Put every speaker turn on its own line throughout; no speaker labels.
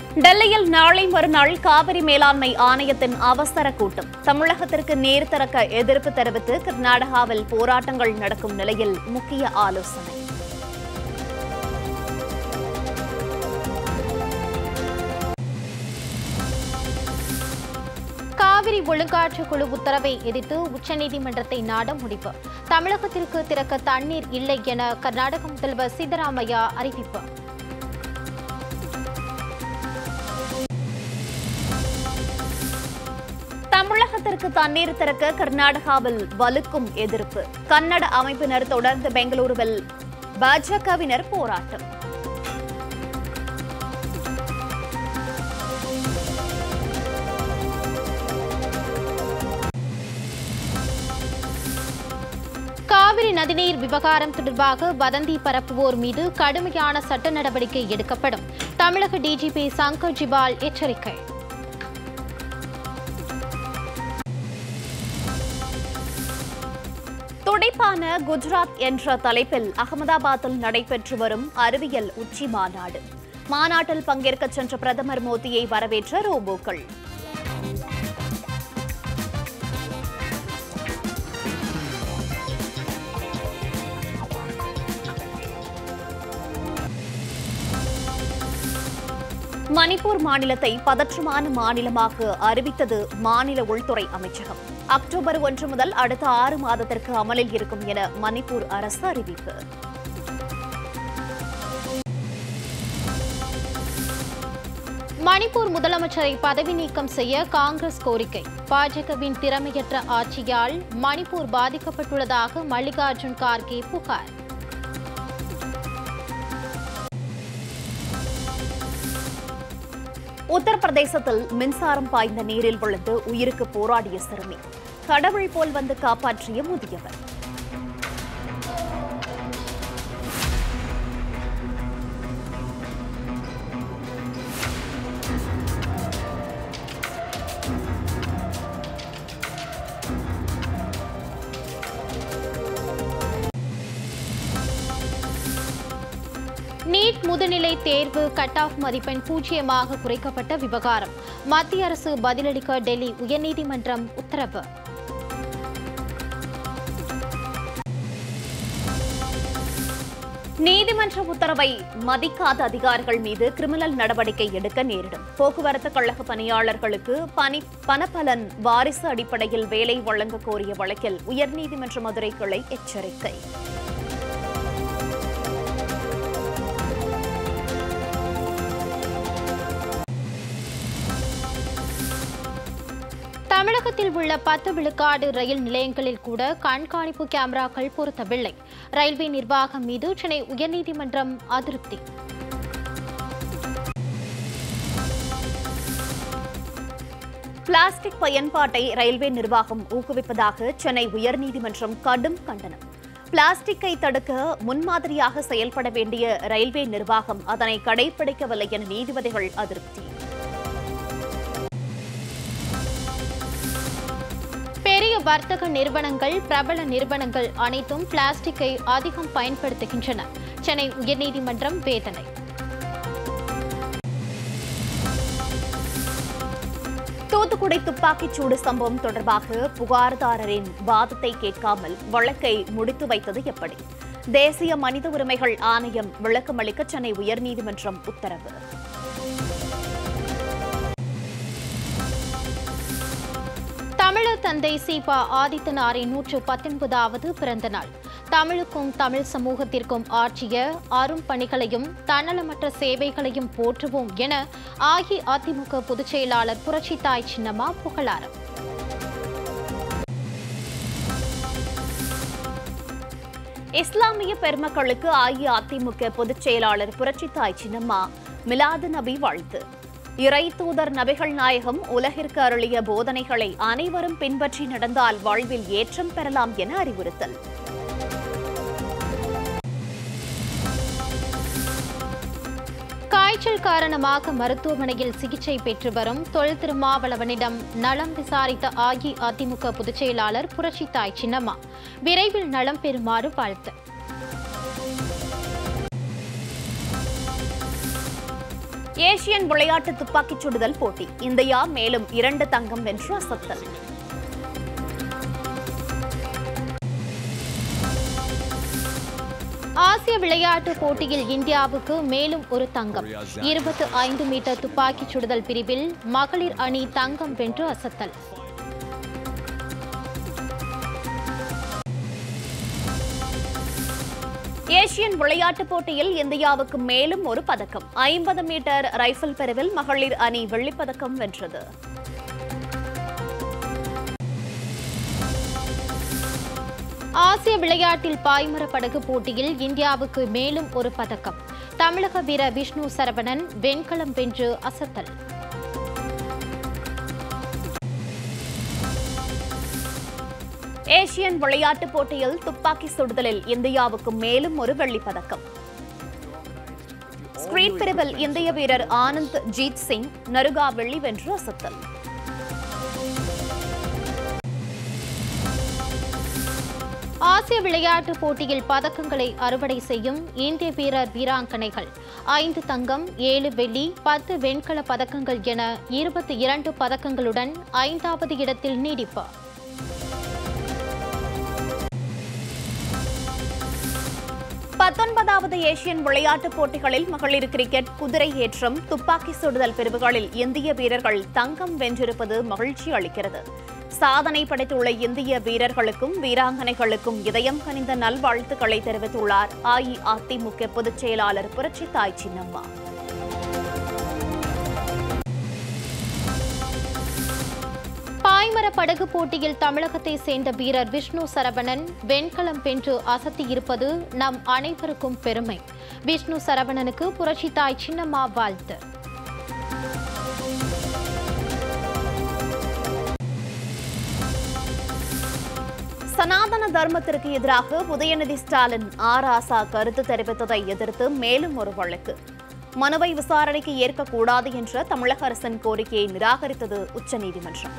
டெல்லியில் நாளை மறுநாள் காவிரி மேலாண்மை ஆணையத்தின் அவசர கூட்டம் தமிழகத்திற்கு நீர் திறக்க எதிர்ப்பு தெரிவித்து கர்நாடகாவில் போராட்டங்கள் நடக்கும் நிலையில் முக்கிய ஆலோசனை
காவிரி ஒழுங்காற்று குழு உத்தரவை எதிர்த்து உச்சநீதிமன்றத்தை நாட முடிவு தமிழகத்திற்கு திறக்க தண்ணீர் இல்லை என கர்நாடக முதல்வர் சித்தராமையா அறிவிப்பு
தமிழகத்திற்கு தண்ணீர் திறக்க கர்நாடகாவில் வலுக்கும் எதிர்ப்பு கன்னட அமைப்பினர் தொடர்ந்து பெங்களூருவில் பாஜகவினர் போராட்டம்
காவிரி நதிநீர் விவகாரம் தொடர்பாக வதந்தி பரப்புவோர் மீது கடுமையான சட்ட நடவடிக்கை எடுக்கப்படும் தமிழக டிஜிபி சங்கர் ஜிவால் எச்சரிக்கை
துடைப்பான குஜராத் என்ற தலைப்பில் அகமதாபாத்தில் நடைபெற்று வரும் அறிவியல் உச்சி மாநாடு மாநாட்டில் பங்கேற்க சென்ற பிரதமர் மோடியை வரவேற்ற ரோபோக்கள் மணிப்பூர் மாநிலத்தை பதற்றமான மாநிலமாக அறிவித்தது மாநில உள்துறை அமைச்சகம் அக்டோபர் ஒன்று முதல் அடுத்த ஆறு மாதத்திற்கு அமலில் இருக்கும் என மணிப்பூர் அரசு அறிவிப்பு
மணிப்பூர் முதலமைச்சரை பதவி நீக்கம் செய்ய காங்கிரஸ் கோரிக்கை பாஜகவின் திறமையற்ற ஆட்சியால் மணிப்பூர் பாதிக்கப்பட்டுள்ளதாக மல்லிகார்ஜுன் கார்கே புகார்
உத்தரப்பிரதேசத்தில் மின்சாரம் பாய்ந்த நீரில் விழுந்து உயிருக்கு போராடிய சிறுமி கடவுள் போல் வந்து காப்பாற்றிய முதியவர்
நீட் முதுநிலை தேர்வு கட் ஆஃப் மதிப்பெண் பூஜ்ஜியமாக குறைக்கப்பட்ட விவகாரம் மத்திய அரசு பதிலளிக்க டெல்லி உயர்நீதிமன்றம் உத்தரவு
நீதிமன்ற உத்தரவை மதிக்காத அதிகாரிகள் மீது கிரிமினல் நடவடிக்கை எடுக்க நேரிடும் போக்குவரத்து கழக பணியாளர்களுக்கு பணி பணப்பலன் வாரிசு அடிப்படையில் வேலை வழங்க கோரிய வழக்கில் உயர்நீதிமன்ற மதுரை கிளை எச்சரிக்கை
தமிழகத்தில் உள்ள பத்து விழுக்காடு ரயில் நிலையங்களில் கூட கண்காணிப்பு கேமராக்கள் பொருத்தவில்லை ரயில்வே நிர்வாகம் மீது சென்னை உயர்நீதிமன்றம் அதிருப்தி
பிளாஸ்டிக் பயன்பாட்டை ரயில்வே நிர்வாகம் ஊக்குவிப்பதாக சென்னை உயர்நீதிமன்றம் கடும் கண்டனம் பிளாஸ்டிக்கை தடுக்க முன்மாதிரியாக செயல்பட வேண்டிய ரயில்வே நிர்வாகம் அதனை கடைபிடிக்கவில்லை என நீதிபதிகள் அதிருப்தி
பெரிய வர்த்தக நிறுவனங்கள் பிரபல நிறுவனங்கள் அனைத்தும் பிளாஸ்டிக்கை அதிகம் பயன்படுத்துகின்றன சென்னை உயர்நீதிமன்றம் வேதனை
தூத்துக்குடி துப்பாக்கிச் சூடு சம்பவம் தொடர்பாக புகார்தாரரின் வாதத்தை கேட்காமல் வழக்கை முடித்து வைத்தது எப்படி தேசிய மனித உரிமைகள் ஆணையம் விளக்கமளிக்க சென்னை உயர்நீதிமன்றம் உத்தரவு
தமிழர் தந்தை சீபா ஆதித்தனாரின் நூற்று பத்தொன்பதாவது பிறந்த நாள் தமிழுக்கும் தமிழ் சமூகத்திற்கும் ஆற்றிய அரும் பணிகளையும் தன்னலமற்ற சேவைகளையும் போற்றுவோம் என அஇஅதிமுக பொதுச் செயலாளர் புரட்சித்தாய் சின்னம்மா புகழாரம்
இஸ்லாமிய பெருமக்களுக்கு அஇஅதிமுக பொதுச் செயலாளர் புரட்சித்தாய் சின்னம்மா மிலாது நபி வாழ்த்து இறை தூதர் நபிகள் நாயகம் உலகிற்கு அருளிய போதனைகளை அனைவரும் பின்பற்றி நடந்தால் வாழ்வில் ஏற்றம் பெறலாம் என அறிவுறுத்தல்
காய்ச்சல் காரணமாக மருத்துவமனையில் சிகிச்சை பெற்று வரும் தொல் திருமாவளவனிடம் நலம் விசாரித்த அஇஅதிமுக பொதுச் செயலாளர் புரட்சித்தாய் சின்னம்மா விரைவில் நலம் பெறுமாறு வாழ்த்து
ஏசியன் விளையாட்டு துப்பாக்கிச் சுடுதல் போட்டி இந்தியா மேலும் இரண்டு தங்கம் வென்று அசத்தல்
ஆசிய விளையாட்டுப் போட்டியில் இந்தியாவுக்கு மேலும் ஒரு தங்கம் இருபத்து ஐந்து மீட்டர் துப்பாக்கிச் சுடுதல் பிரிவில் மகளிர் அணி தங்கம் வென்று அசத்தல்
ஏசியன் விளையாட்டுப் போட்டியில் இந்தியாவுக்கு மேலும் ஒரு பதக்கம் ஐம்பது மீட்டர் ரைபிள் பிரிவில் மகளிர் அணி வெள்ளிப்பதக்கம் வென்றது
ஆசிய விளையாட்டில் பாய்மர படகு போட்டியில் இந்தியாவுக்கு மேலும் ஒரு பதக்கம் தமிழக வீரர் விஷ்ணு சரவணன் வெண்கலம் வென்று அசத்தல்
ஏசியன் விளையாட்டுப் போட்டியில் துப்பாக்கி சுடுதலில் இந்தியாவுக்கு மேலும் ஒரு வெள்ளிப் பதக்கம் ஸ்கிரீட் பிரிவில் இந்திய வீரர் ஆனந்த் ஜீத் சிங் நருகா வெள்ளி வென்று அசத்தல்
ஆசிய விளையாட்டுப் போட்டியில் பதக்கங்களை அறுவடை செய்யும் இந்திய வீரர் வீராங்கனைகள் ஐந்து தங்கம் ஏழு வெள்ளி பத்து வெண்கல பதக்கங்கள் என இருபத்தி இரண்டு பதக்கங்களுடன் ஐந்தாவது இடத்தில் நீடிப்பு
பத்தொன்பதாவது ஏசியன் விளையாட்டுப் போட்டிகளில் மகளிர் கிரிக்கெட் குதிரை ஏற்றம் துப்பாக்கி சுடுதல் பிரிவுகளில் இந்திய வீரர்கள் தங்கம் வென்றிருப்பது மகிழ்ச்சி அளிக்கிறது சாதனை படைத்துள்ள இந்திய வீரர்களுக்கும் வீராங்கனைகளுக்கும் இதயம் கனிந்த நல்வாழ்த்துக்களை தெரிவித்துள்ளார் அஇஅதிமுக பொதுச் செயலாளர் புரட்சித்தாய் சின்னம்மா
பாய்மர படகு போட்டியில் தமிழகத்தை சேர்ந்த வீரர் விஷ்ணு சரவணன் வெண்கலம் வென்று அசத்தியிருப்பது நம் அனைவருக்கும் பெருமை விஷ்ணு சரவணனுக்கு புரட்சித்தாய் சின்னம்மா வாழ்த்து
சனாதன தர்மத்திற்கு எதிராக உதயநிதி ஸ்டாலின் ஆர் ஆசா கருத்து தெரிவித்ததை எதிர்த்து மேலும் ஒரு வழக்கு மனுவை விசாரணைக்கு ஏற்கக்கூடாது என்ற தமிழக அரசின் கோரிக்கையை நிராகரித்தது உச்சநீதிமன்றம்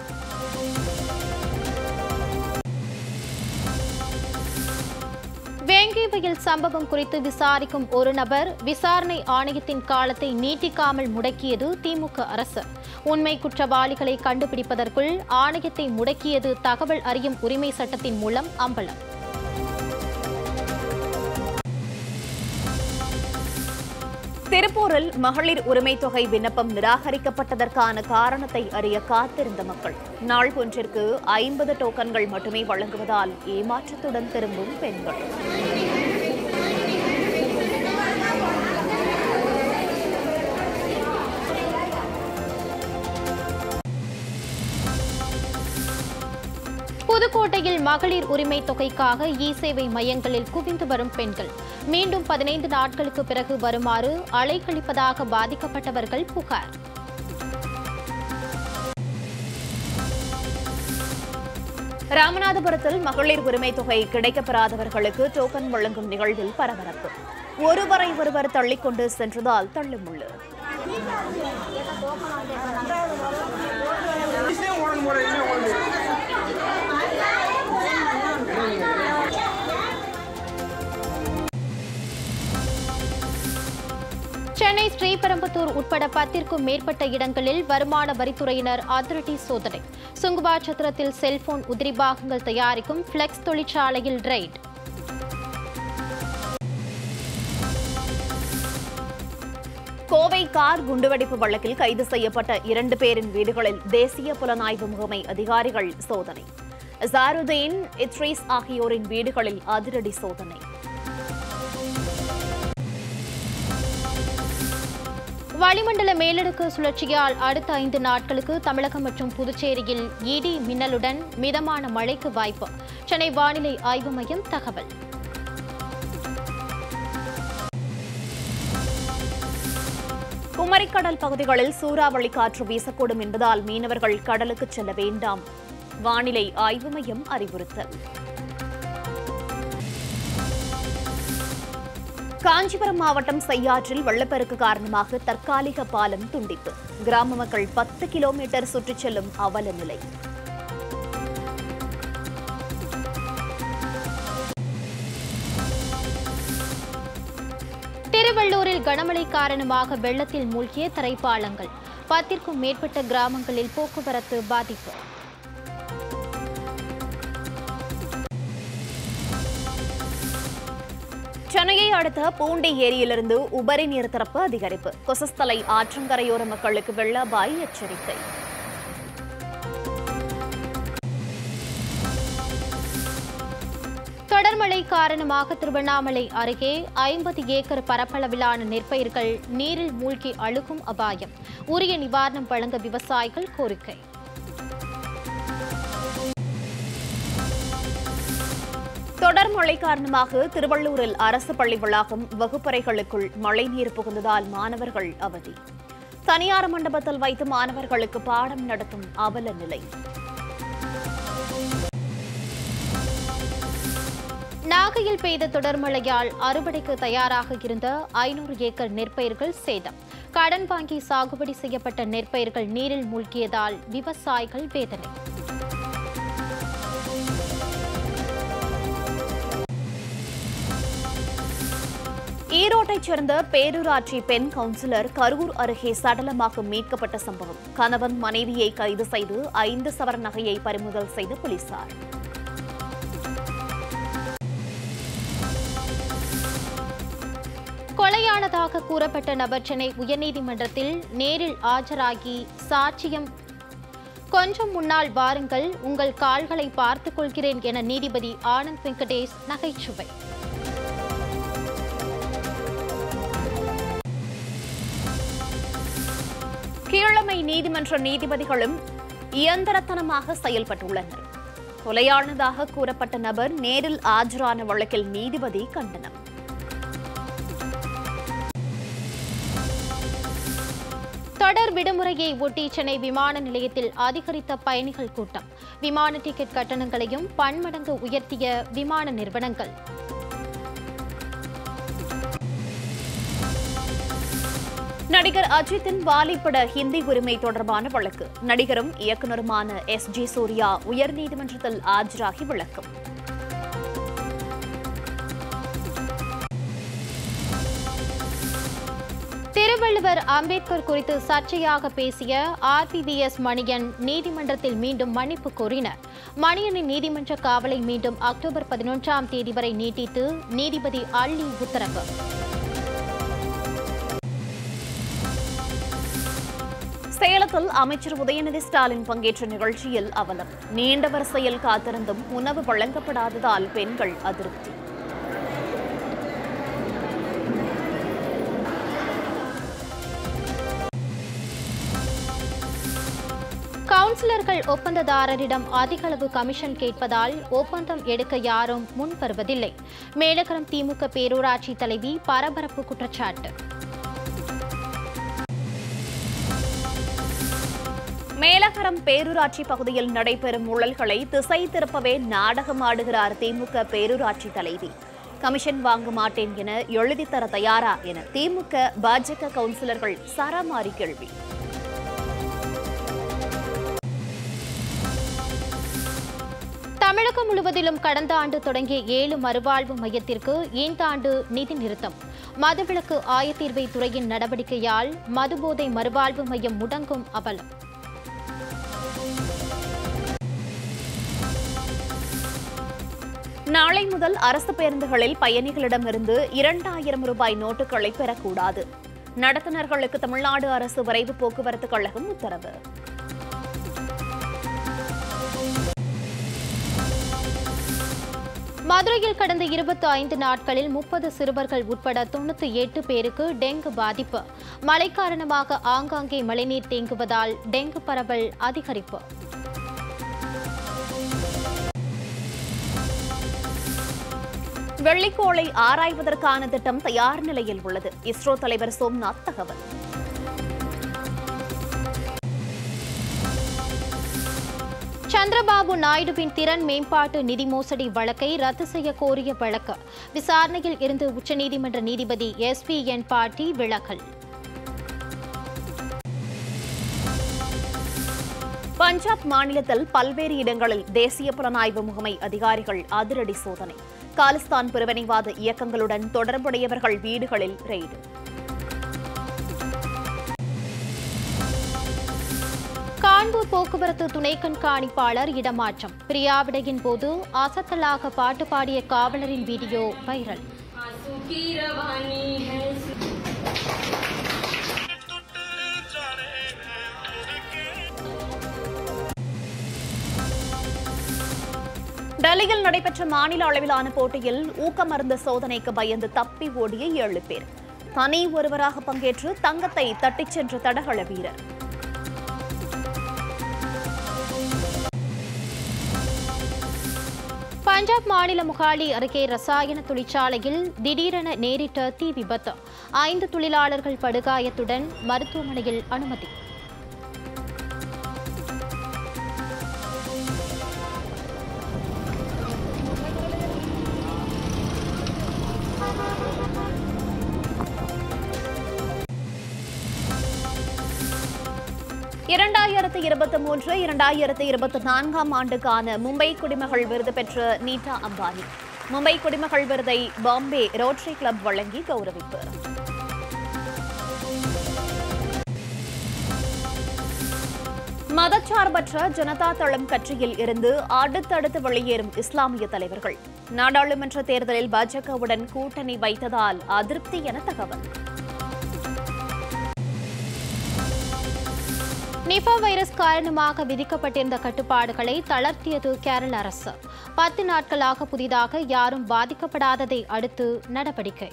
வேங்கை வயல் சம்பவம் குறித்து விசாரிக்கும் ஒரு நபர் விசாரணை ஆணையத்தின் காலத்தை நீட்டிக்காமல் முடக்கியது திமுக அரசு உண்மை குற்றவாளிகளை கண்டுபிடிப்பதற்குள் ஆணையத்தை முடக்கியது தகவல் அறியும் உரிமை சட்டத்தின் மூலம் அம்பலம்
திருப்பூரில் மகளிர் உரிமை தொகை விண்ணப்பம் நிராகரிக்கப்பட்டதற்கான காரணத்தை அறிய காத்திருந்த மக்கள் நாள் ஒன்றிற்கு ஐம்பது டோக்கன்கள் மட்டுமே வழங்குவதால் ஏமாற்றத்துடன் திரும்பும் பெண்கள்
புதுக்கோட்டையில் மகளிர் உரிமை தொகைக்காக இ சேவை மையங்களில் குவிந்து வரும் பெண்கள் மீண்டும் பதினைந்து நாட்களுக்கு பிறகு வருமாறு அலைக்கழிப்பதாக பாதிக்கப்பட்டவர்கள் புகார்
ராமநாதபுரத்தில் மகளிர் உரிமை தொகை கிடைக்கப்பெறாதவர்களுக்கு டோக்கன் வழங்கும் நிகழ்வில் பரபரப்பு ஒருவரை ஒருவர் தள்ளிக்கொண்டு சென்றதால் தள்ளுமுள்ளு
சென்னை ஸ்ரீபெரும்புத்தூர் உட்பட பத்திற்கும் மேற்பட்ட இடங்களில் வருமான வரித்துறையினர் அதிரடி சோதனை சுங்குவாச்சத்திரத்தில் செல்போன் உதிரி பாகங்கள் தயாரிக்கும் பிளெக்ஸ் தொழிற்சாலையில் ரெய்ட்
கோவை கார் குண்டுவெடிப்பு வழக்கில் கைது செய்யப்பட்ட இரண்டு பேரின் வீடுகளில் தேசிய புலனாய்வு முகமை அதிகாரிகள் சோதனை ஜாருதீன் இத்ரீஸ் ஆகியோரின் வீடுகளில் அதிரடி சோதனை
வளிமண்டல மேலடுக்கு சுழற்சியால் அடுத்த ஐந்து நாட்களுக்கு தமிழகம் மற்றும் புதுச்சேரியில் இடி மின்னலுடன் மிதமான மழைக்கு வாய்ப்பு சென்னை வானிலை ஆய்வு மையம் தகவல்
குமரிக்கடல் பகுதிகளில் சூறாவளி காற்று வீசக்கூடும் என்பதால் மீனவர்கள் கடலுக்கு செல்ல வேண்டாம் வானிலை ஆய்வு மையம் அறிவுறுத்தல் காஞ்சிபுரம் மாவட்டம் செய்யாற்றில் வெள்ளப்பெருக்கு காரணமாக தற்காலிக பாலம் துண்டிப்பு கிராம மக்கள் பத்து கிலோமீட்டர் சுற்றிச் செல்லும் அவல நிலை
திரு திருவள்ளூரில் கனமழை காரணமாக வெள்ளத்தில் மூழ்கிய தரைப்பாலங்கள் பத்திற்கும் மேற்பட்ட கிராமங்களில் போக்குவரத்து பாதிப்பு
சென்னையை அடுத்த பூண்டி ஏரியிலிருந்து உபரி நீர் திறப்பு அதிகரிப்பு கொசஸ்தலை ஆற்றங்கரையோர மக்களுக்கு வெள்ள அபாய எச்சரிக்கை
தொடர்மழை காரணமாக திருவண்ணாமலை அருகே ஐம்பது ஏக்கர் பரப்பளவிலான நெற்பயிர்கள் நீரில் மூழ்கி அழுகும் அபாயம் உரிய நிவாரணம் வழங்க விவசாயிகள் கோரிக்கை
தொடர் மழை காரணமாக திருவள்ளூரில் அரசு பள்ளி வளாகம் வகுப்பறைகளுக்குள் மழைநீர் புகுந்ததால் மாணவர்கள் அவதி தனியார் மண்டபத்தில் வைத்து மாணவர்களுக்கு பாடம் நடத்தும் அவல நிலை
நாகையில் பெய்த தொடர் மழையால் அறுவடைக்கு தயாராக இருந்த ஐநூறு ஏக்கர் நெற்பயிர்கள் சேதம் கடன் வாங்கி சாகுபடி செய்யப்பட்ட நெற்பயிர்கள் நீரில் மூழ்கியதால் விவசாயிகள் வேதனை
ஈரோட்டைச் சேர்ந்த பேரூராட்சி பெண் கவுன்சிலர் கரூர் அருகே சடலமாக மீட்கப்பட்ட சம்பவம் கணவன் மனைவியை கைது செய்து ஐந்து சவர நகையை பறிமுதல் செய்த போலீசார்
கொலையானதாக கூறப்பட்ட நபர் சென்னை உயர்நீதிமன்றத்தில் நேரில் ஆஜராகி சாட்சியம் கொஞ்சம் முன்னால் வாருங்கள் உங்கள் கால்களை பார்த்துக் கொள்கிறேன் என நீதிபதி ஆனந்த் வெங்கடேஷ் நகைச்சுவை
கீழமை நீதிமன்ற நீதிபதிகளும் இயந்திரத்தனமாக செயல்பட்டுள்ளனர் கொலையானதாக கூறப்பட்ட நபர் நேரில் ஆஜரான வழக்கில் நீதிபதி கண்டனம்
தொடர் விடுமுறையை ஒட்டி சென்னை விமான நிலையத்தில் அதிகரித்த பயணிகள் கூட்டம் விமான டிக்கெட் கட்டணங்களையும் பன்மடங்கு உயர்த்திய விமான நிறுவனங்கள்
நடிகர் அஜித்தின் வாலிப்பட ஹிந்தி உரிமை தொடர்பான வழக்கு நடிகரும் இயக்குனருமான எஸ் ஜி சூர்யா உயர்நீதிமன்றத்தில் ஆஜராகி விளக்கம்
திருவள்ளுவர் அம்பேத்கர் குறித்து சர்ச்சையாக பேசிய ஆர்பிவிஎஸ் மணியன் நீதிமன்றத்தில் மீண்டும் மன்னிப்பு கோரினர் மணியனின் நீதிமன்ற காவலை மீண்டும் அக்டோபர் பதினொன்றாம் தேதி வரை நீட்டித்து நீதிபதி அள்ளி உத்தரவு
சேலத்தில் அமைச்சர் உதயநிதி ஸ்டாலின் பங்கேற்ற நிகழ்ச்சியில் அவலம் நீண்ட வரிசையில் காத்திருந்தும் உணவு வழங்கப்படாததால் பெண்கள் அதிருப்தி
கவுன்சிலர்கள் ஒப்பந்ததாரரிடம் அதிக அளவு கமிஷன் கேட்பதால் ஒப்பந்தம் எடுக்க யாரும் முன் வருவதில்லை மேலகரம் திமுக பேரூராட்சி தலைவி பரபரப்பு குற்றச்சாட்டு
மேலகரம் பேரூராட்சி பகுதியில் நடைபெறும் ஊழல்களை திசை திருப்பவே நாடகமாடுகிறார் திமுக பேரூராட்சி தலைவி கமிஷன் வாங்க மாட்டேன் என எழுதித் தர தயாரா என திமுக பாஜக கவுன்சிலர்கள் சரமாரி கேள்வி
தமிழகம் முழுவதிலும் கடந்த ஆண்டு தொடங்கிய ஏழு மறுவாழ்வு மையத்திற்கு இந்த ஆண்டு நிதி நிறுத்தம் மதுவிலக்கு ஆயத்தீர்வை துறையின் நடவடிக்கையால் மதுபோதை மறுவாழ்வு மையம் முடங்கும் அவலம்
நாளை முதல் அரசு பேருந்துகளில் பயணிகளிடமிருந்து இரண்டாயிரம் ரூபாய் நோட்டுகளை பெறக்கூடாது நடத்துனர்களுக்கு தமிழ்நாடு அரசு விரைவு போக்குவரத்து கழகம் உத்தரவு
மதுரையில் கடந்த இருபத்தி ஐந்து நாட்களில் முப்பது சிறுவர்கள் உட்பட தொண்ணூற்றி எட்டு பேருக்கு டெங்கு பாதிப்பு மழை காரணமாக ஆங்காங்கே மழைநீர் தேங்குவதால் டெங்கு பரவல் அதிகரிப்பு
வெள்ளிக்கோளை ஆராய்வதற்கான திட்டம் தயார் நிலையில் உள்ளது இஸ்ரோ தலைவர் சோம்நாத் தகவல்
சந்திரபாபு நாயுடுவின் திறன் மேம்பாட்டு நிதி மோசடி வழக்கை ரத்து செய்ய கோரிய வழக்கு விசாரணையில் இருந்து உச்சநீதிமன்ற நீதிபதி எஸ் பி என் பாட்டி விலகல்
பஞ்சாப் மாநிலத்தில் பல்வேறு இடங்களில் தேசிய புலனாய்வு முகமை அதிகாரிகள் அதிரடி சோதனை காலிஸ்தான் பிரிவினைவாத இயக்கங்களுடன் தொடர்புடையவர்கள் வீடுகளில் ரெய்டு
கான்பூர் போக்குவரத்து துணை கண்காணிப்பாளர் இடமாற்றம் பிரியாவிடையின் போது அசத்தலாக பாட்டு பாடிய காவலரின் வீடியோ வைரல்
आंसू की रवानी है
டெல்லியில் நடைபெற்ற மாநில அளவிலான போட்டியில் ஊக்கமருந்து சோதனைக்கு பயந்து தப்பி ஓடிய ஏழு பேர் தனி ஒருவராக பங்கேற்று தங்கத்தை தட்டிச் சென்ற தடகள வீரர்
பஞ்சாப் மாநில முகாலி அருகே ரசாயன தொழிற்சாலையில் திடீரென நேரிட்ட தீ விபத்து ஐந்து தொழிலாளர்கள் படுகாயத்துடன் மருத்துவமனையில் அனுமதி
இரண்டாயிரத்து இருபத்தி மூன்று இரண்டாயிரத்து இருபத்தி நான்காம் ஆண்டுக்கான மும்பை குடிமகள் விருது பெற்ற நீதா அம்பானி மும்பை குடிமகள் விருதை பாம்பே ரோட்டரி கிளப் வழங்கி கௌரவிப்பு மதச்சார்பற்ற ஜனதா தளம் கட்சியில் இருந்து அடுத்தடுத்து வெளியேறும் இஸ்லாமிய தலைவர்கள் நாடாளுமன்ற தேர்தலில் பாஜகவுடன் கூட்டணி வைத்ததால் அதிருப்தி என தகவல்
நிபா வைரஸ் காரணமாக விதிக்கப்பட்டிருந்த கட்டுப்பாடுகளை தளர்த்தியது கேரள அரசு பத்து நாட்களாக புதிதாக யாரும் பாதிக்கப்படாததை அடுத்து நடவடிக்கை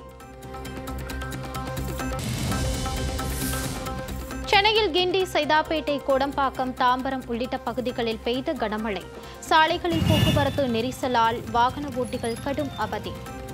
சென்னையில் கிண்டி சைதாப்பேட்டை கோடம்பாக்கம் தாம்பரம் உள்ளிட்ட பகுதிகளில் பெய்த கனமழை சாலைகளில் போக்குவரத்து நெரிசலால் வாகன ஓட்டிகள் கடும் அவதி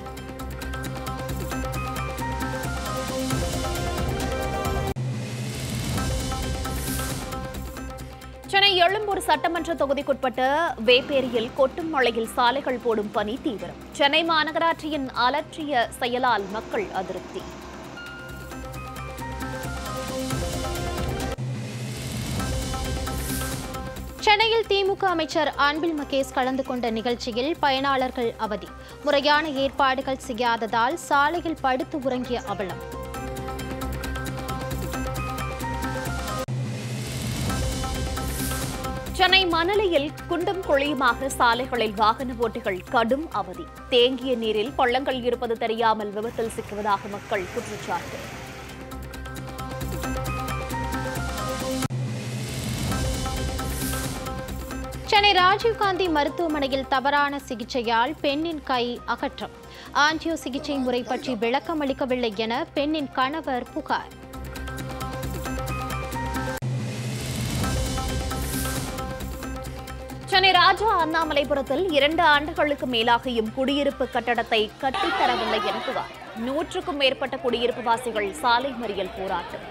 சென்னை எழும்பூர் சட்டமன்ற தொகுதிக்குட்பட்ட வேப்பேரியில் கொட்டும் மழையில் சாலைகள் போடும் பணி தீவிரம் சென்னை மாநகராட்சியின் அலட்சிய செயலால் மக்கள் அதிருப்தி
சென்னையில் திமுக அமைச்சர் அன்பில் மகேஷ் கலந்து கொண்ட நிகழ்ச்சியில் பயனாளர்கள் அவதி முறையான ஏற்பாடுகள் செய்யாததால் சாலையில் படுத்து உறங்கிய அவலம்
சென்னை மணலியில் குண்டும் குழியுமாக சாலைகளில் வாகன ஓட்டிகள் கடும் அவதி தேங்கிய நீரில் பள்ளங்கள் இருப்பது தெரியாமல் விபத்தில் சிக்குவதாக மக்கள் குற்றச்சாட்டு
சென்னை ராஜீவ்காந்தி மருத்துவமனையில் தவறான சிகிச்சையால் பெண்ணின் கை அகற்றம் ஆஞ்சியோ சிகிச்சை முறை பற்றி விளக்கம் அளிக்கவில்லை என பெண்ணின் கணவர் புகார்
சென்னை ராஜா அண்ணாமலைபுரத்தில் இரண்டு ஆண்டுகளுக்கு மேலாகியும் குடியிருப்பு கட்டடத்தை கட்டித்தரவில்லை என புகார் நூற்றுக்கும் மேற்பட்ட குடியிருப்பு வாசிகள் சாலை மறியல் போராட்டம்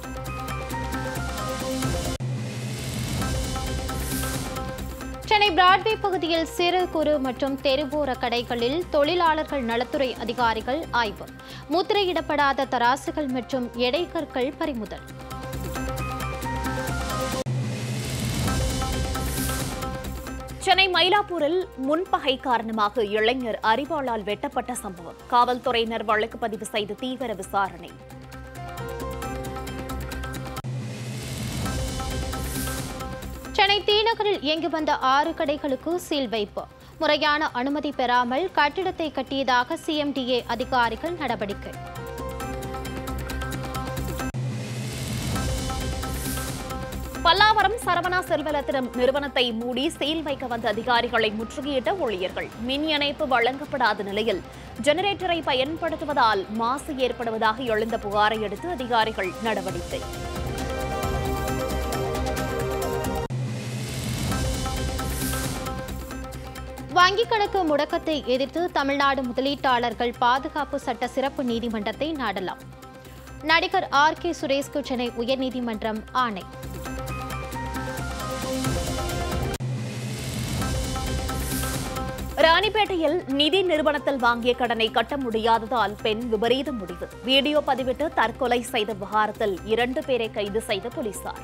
சென்னை பிராட்வே பகுதியில் சிறு குறு மற்றும் தெருவோர கடைகளில் தொழிலாளர்கள் நலத்துறை அதிகாரிகள் ஆய்வு முத்திரையிடப்படாத தராசுகள் மற்றும் எடைகற்கள் பறிமுதல்
சென்னை மயிலாப்பூரில் முன்பகை காரணமாக இளைஞர் அறிவாளால் வெட்டப்பட்ட சம்பவம் காவல்துறையினர் வழக்கு பதிவு செய்து தீவிர விசாரணை
சென்னை தீநகரில் இயங்கி வந்த ஆறு கடைகளுக்கு சீல் வைப்பு முறையான அனுமதி பெறாமல் கட்டிடத்தை கட்டியதாக சிஎம்டிஏ அதிகாரிகள் நடவடிக்கை
பல்லாவரம் சரவணா செல்வரத்தினம் நிறுவனத்தை மூடி சீல் வைக்க வந்த அதிகாரிகளை முற்றுகையிட்ட ஊழியர்கள் மின் இணைப்பு வழங்கப்படாத நிலையில் ஜெனரேட்டரை பயன்படுத்துவதால் மாசு ஏற்படுவதாக எழுந்த புகாரை அடுத்து அதிகாரிகள் நடவடிக்கை
வங்கிக் கணக்கு முடக்கத்தை எதிர்த்து தமிழ்நாடு முதலீட்டாளர்கள் பாதுகாப்பு சட்ட சிறப்பு நீதிமன்றத்தை நாடலாம் நடிகர் ஆர் கே சுரேஷ்க்கு சென்னை உயர்நீதிமன்றம் ஆணை
ராணிப்பேட்டையில் நிதி நிறுவனத்தில் வாங்கிய கடனை கட்ட முடியாததால் பெண் விபரீத முடிவு வீடியோ பதிவிட்டு தற்கொலை செய்த விவகாரத்தில் இரண்டு பேரை கைது செய்த போலீசார்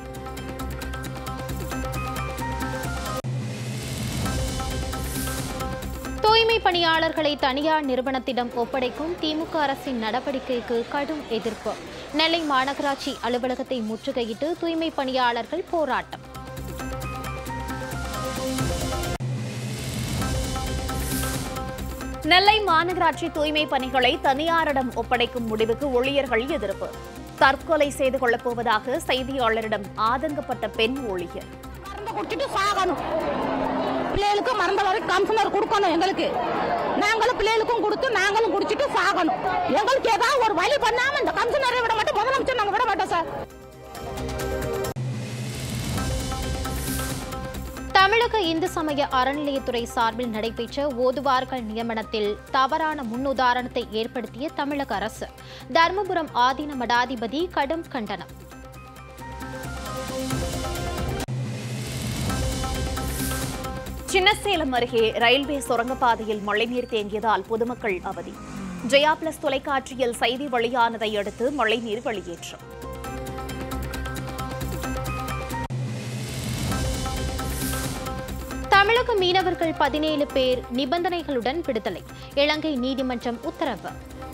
தூய்மை பணியாளர்களை தனியார் நிறுவனத்திடம் ஒப்படைக்கும் திமுக அரசின் நடவடிக்கைக்கு கடும் எதிர்ப்பு நெல்லை மாநகராட்சி அலுவலகத்தை முற்றுகையிட்டு தூய்மை பணியாளர்கள் போராட்டம்
நெல்லை மாநகராட்சி தூய்மை பணிகளை தனியாரிடம் ஒப்படைக்கும் முடிவுக்கு ஊழியர்கள் எதிர்ப்பு தற்கொலை செய்து கொள்ளப் போவதாக செய்தியாளரிடம் ஆதங்கப்பட்ட பெண் ஊழியர்
மருந்து குடிச்சிட்டு சாகணும் பிள்ளைகளுக்கு மறந்த வரைக்கும் கமிஷனர் கொடுக்கணும் எங்களுக்கு நாங்களும் பிள்ளைகளுக்கும் கொடுத்து நாங்களும் குடிச்சிட்டு சாகணும் எங்களுக்கு ஏதாவது ஒரு வழி பண்ணாம இந்த கமிஷனரை விட மாட்டோம் முதலமைச்சர் நாங்க விட மாட்டோம் சார்
தமிழக இந்து சமய அறநிலையத்துறை சார்பில் நடைபெற்ற ஓதுவார்கள் நியமனத்தில் தவறான முன்னுதாரணத்தை ஏற்படுத்திய தமிழக அரசு தர்மபுரம் ஆதீன மடாதிபதி கடும் கண்டனம்
சின்னசேலம் அருகே ரயில்வே சுரங்கப்பாதையில் மழைநீர் தேங்கியதால் பொதுமக்கள் அவதி ஜெயா பிளஸ் தொலைக்காட்சியில் செய்தி வெளியானதை அடுத்து மழைநீர் வெளியேற்றம்
தமிழக மீனவர்கள் பதினேழு பேர் நிபந்தனைகளுடன் விடுதலை இலங்கை நீதிமன்றம் உத்தரவு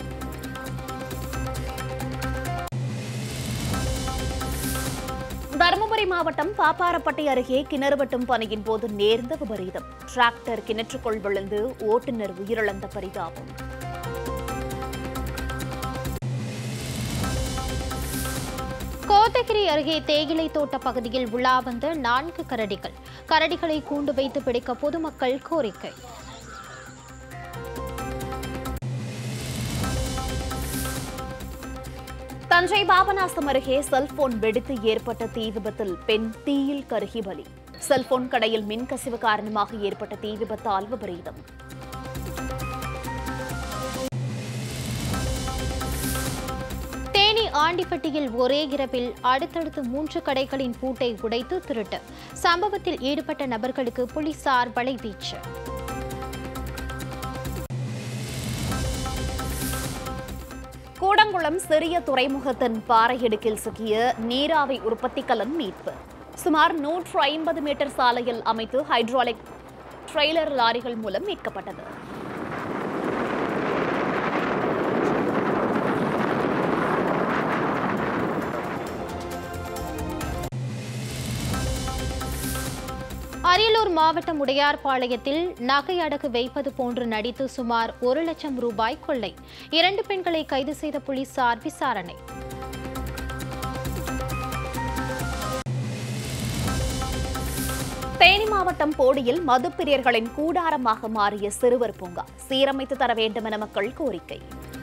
தருமபுரி மாவட்டம் பாப்பாரப்பட்டி அருகே கிணறு வெட்டும் பணியின் போது நேர்ந்த விபரீதம் டிராக்டர் கிணற்றுக்குள் விழுந்து ஓட்டுநர் உயிரிழந்த பரிதாபம்
கோத்தகிரி அருகே தேயிலை தோட்ட பகுதியில் உலா வந்த நான்கு கரடிகள் கரடிகளை கூண்டு வைத்து பிடிக்க பொதுமக்கள் கோரிக்கை
தஞ்சை பாபநாசம் அருகே செல்போன் வெடித்து ஏற்பட்ட தீ விபத்தில் பெண் தீயில் கருகி பலி செல்போன் கடையில் மின்கசிவு காரணமாக ஏற்பட்ட தீ விபத்தால் விபரீதம்
தேனி ஆண்டிப்பட்டியில் ஒரே இரவில் அடுத்தடுத்து மூன்று கடைகளின் பூட்டை உடைத்து திருட்டு சம்பவத்தில் ஈடுபட்ட நபர்களுக்கு போலீசார் வலைவீச்சு
கூடங்குளம் சிறிய துறைமுகத்தின் பாறையிடுக்கில் சிக்கிய நீராவி உற்பத்தி கலன் மீட்பு சுமார் நூற்று ஐம்பது மீட்டர் சாலையில் அமைத்து ஹைட்ராலிக் ட்ரெய்லர் லாரிகள் மூலம் மீட்கப்பட்டது
அரியலூர் மாவட்டம் உடையார்பாளையத்தில் நகை அடகு வைப்பது போன்று நடித்து சுமார் ஒரு லட்சம் ரூபாய் கொள்ளை இரண்டு பெண்களை கைது செய்த போலீசார் விசாரணை
தேனி மாவட்டம் போடியில் மதுப்பிரியர்களின் கூடாரமாக மாறிய சிறுவர் பூங்கா சீரமைத்து தர வேண்டும் என மக்கள் கோரிக்கை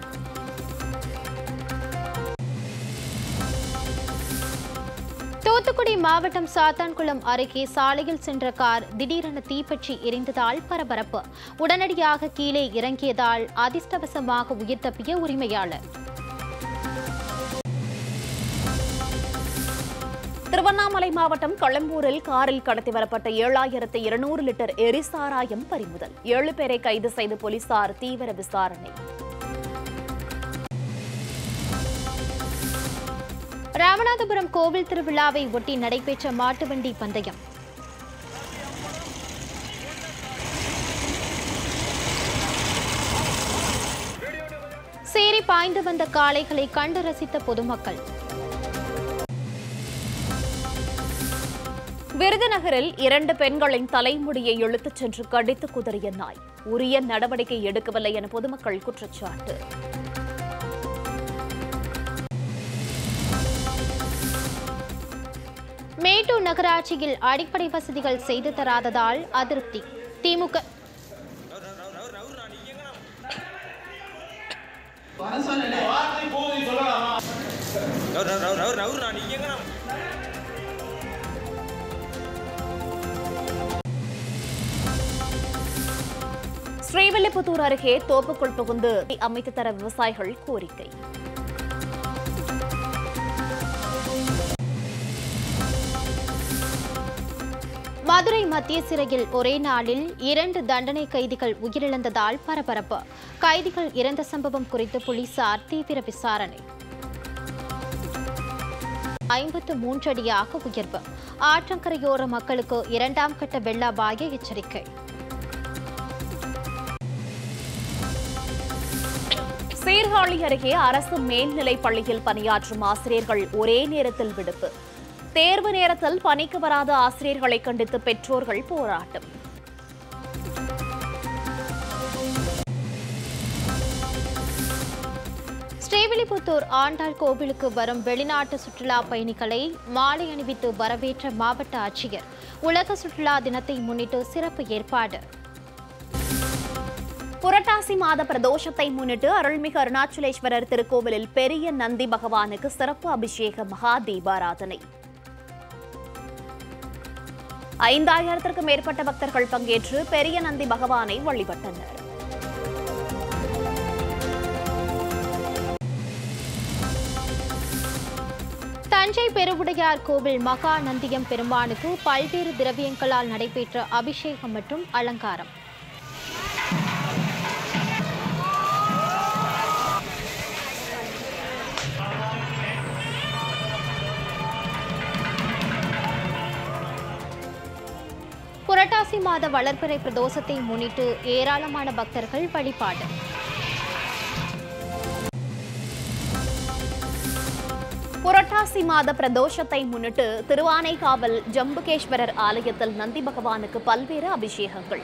தூத்துக்குடி மாவட்டம் சாத்தான்குளம் அருகே சாலையில் சென்ற கார் திடீரென தீப்பற்றி எரிந்ததால் பரபரப்பு உடனடியாக கீழே இறங்கியதால் அதிர்ஷ்டவசமாக உயிர் தப்பிய உரிமையாளர்
திருவண்ணாமலை மாவட்டம் களம்பூரில் காரில் கடத்தி வரப்பட்ட ஏழாயிரத்து இருநூறு லிட்டர் எரிசாராயம் பறிமுதல் ஏழு பேரை கைது செய்து போலீசார் தீவிர விசாரணை
ராமநாதபுரம் கோவில் திருவிழாவை ஒட்டி நடைபெற்ற மாட்டுவண்டி பந்தயம் சேரி பாய்ந்து வந்த காளைகளை கண்டு ரசித்த பொதுமக்கள்
விருதுநகரில் இரண்டு பெண்களின் தலைமுடியை இழுத்துச் சென்று கடித்து குதறிய நாய் உரிய நடவடிக்கை எடுக்கவில்லை என பொதுமக்கள் குற்றச்சாட்டு
மேட்டூர் நகராட்சியில் அடிப்படை வசதிகள் செய்து தராததால் அதிருப்தி திமுக
நவுறு நவுறு நவுறு நவுறு நான் நீங்க எங்க
ஸ்ரீவில்லிபுத்தூர் அருகே தோப்புக்குள் புகுந்து அமைத்து தர விவசாயிகள் கோரிக்கை
மதுரை மத்திய சிறையில் ஒரே நாளில் இரண்டு தண்டனை கைதிகள் உயிரிழந்ததால் பரபரப்பு கைதிகள் இறந்த சம்பவம் குறித்து போலீசார் தீவிர விசாரணை ஐம்பத்து மூன்று அடியாக உயர்வு ஆற்றங்கரையோர மக்களுக்கு இரண்டாம் கட்ட வெள்ள அபாய எச்சரிக்கை
சீர்காழி அருகே அரசு மேல்நிலைப் பள்ளியில் பணியாற்றும் ஆசிரியர்கள் ஒரே நேரத்தில் விடுப்பு தேர்வு நேரத்தில் பணிக்கு வராத ஆசிரியர்களை கண்டித்து பெற்றோர்கள் போராட்டம்
ஸ்ரீவில்லிபுத்தூர் ஆண்டாள் கோவிலுக்கு வரும் வெளிநாட்டு சுற்றுலா பயணிகளை மாலை அணிவித்து வரவேற்ற மாவட்ட ஆட்சியர் உலக சுற்றுலா தினத்தை முன்னிட்டு சிறப்பு ஏற்பாடு
புரட்டாசி மாத பிரதோஷத்தை முன்னிட்டு அருள்மிகு அருணாச்சலேஸ்வரர் திருக்கோவிலில் பெரிய நந்தி பகவானுக்கு சிறப்பு அபிஷேக மகா தீபாராதனை ஐந்தாயிரத்திற்கும் மேற்பட்ட பக்தர்கள் பங்கேற்று பெரிய நந்தி பகவானை வழிபட்டனர்
தஞ்சை பெருவுடையார் கோவில் மகா நந்தியம் பெருமானுக்கு பல்வேறு திரவியங்களால் நடைபெற்ற அபிஷேகம் மற்றும் அலங்காரம் புரட்டாசி மாத வளர்பிறை பிரதோஷத்தை முன்னிட்டு ஏராளமான பக்தர்கள் வழிபாடு
புரட்டாசி மாத பிரதோஷத்தை முன்னிட்டு திருவானைக்காவல் ஜம்புகேஸ்வரர் ஆலயத்தில் நந்தி பகவானுக்கு பல்வேறு அபிஷேகங்கள்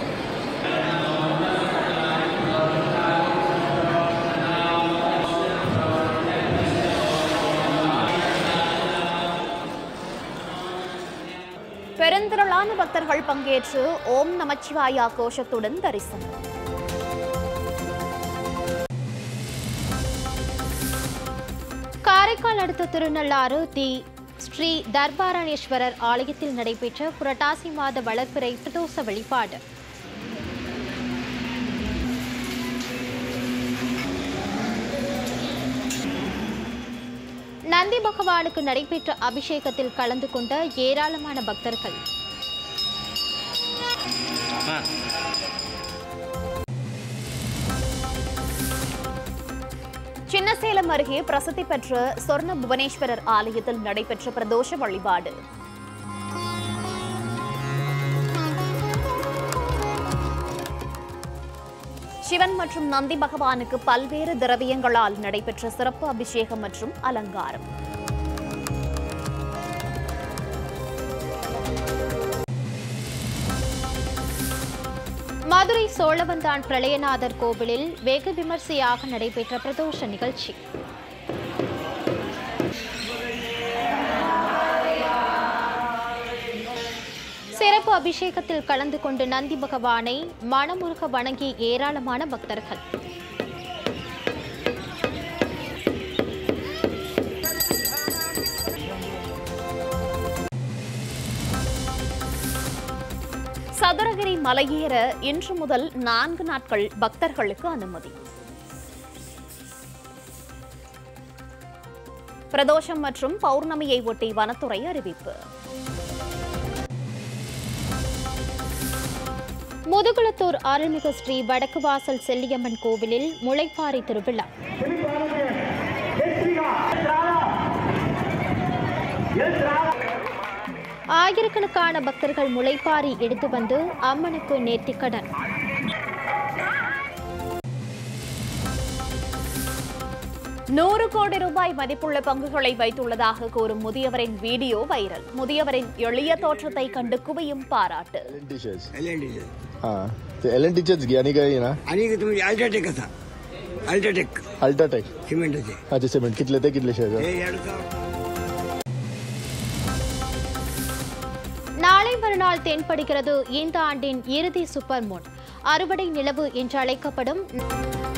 பெருந்திரளான பக்தர்கள் பங்கேற்று ஓம் நமச்சிவாயா கோஷத்துடன் தரிசனம்
காரைக்கால் அடுத்த திருநள்ளாறு தி ஸ்ரீ தர்பாரணேஸ்வரர் ஆலயத்தில் நடைபெற்ற புரட்டாசி மாத வளர்பிறை பிரதோஷ வழிபாடு நந்தி பகவானுக்கு நடைபெற்ற அபிஷேகத்தில் கலந்து கொண்ட ஏராளமான பக்தர்கள்
சின்னசேலம் அருகே பிரசித்தி பெற்ற சொர்ண புவனேஸ்வரர் ஆலயத்தில் நடைபெற்ற பிரதோஷ வழிபாடு சிவன் மற்றும் நந்தி பகவானுக்கு பல்வேறு திரவியங்களால் நடைபெற்ற சிறப்பு அபிஷேகம் மற்றும் அலங்காரம்
மதுரை சோழவந்தான் பிரளயநாதர் கோவிலில் வெகு விமர்சையாக நடைபெற்ற பிரதோஷ நிகழ்ச்சி சிறப்பு அபிஷேகத்தில் கலந்து கொண்டு நந்தி பகவானை மனமுருக வணங்கி ஏராளமான பக்தர்கள்
சதுரகிரி மலையேற இன்று முதல் நான்கு நாட்கள் பக்தர்களுக்கு அனுமதி பிரதோஷம் மற்றும் பௌர்ணமியை ஒட்டி வனத்துறை அறிவிப்பு
முதுகுளத்தூர் அருள்மிகு ஸ்ரீ வடக்கு வாசல் செல்லியம்மன் கோவிலில் முளைப்பாரி திருவிழா ஆயிரக்கணக்கான பக்தர்கள் முளைப்பாரி எடுத்து வந்து அம்மனுக்கு நேர்த்திக்கடன்
நூறு கோடி ரூபாய் மதிப்புள்ள பங்குகளை வைத்துள்ளதாக கூறும் முதியவரின் வீடியோ வைரல் முதியவரின் எளிய தோற்றத்தை கண்டு குவியும் பாராட்டு
L teachers
L N D
हां ते एल एन टीचर्स ज्ञानी काय ना
आणि तुम्ही अल्ट्राटेक असा अल्ट्राटेक
अल्ट्राटेक
सिमेंटाचे
अच्छा सिमेंट कितले ते कितले शेअर
हे याडचा
நாளை மறுநாள் தென்படுகிறது இந்த ஆண்டின் இறுதி சூப்பர் மூன் அறுவடை நிலவு என்று அழைக்கப்படும்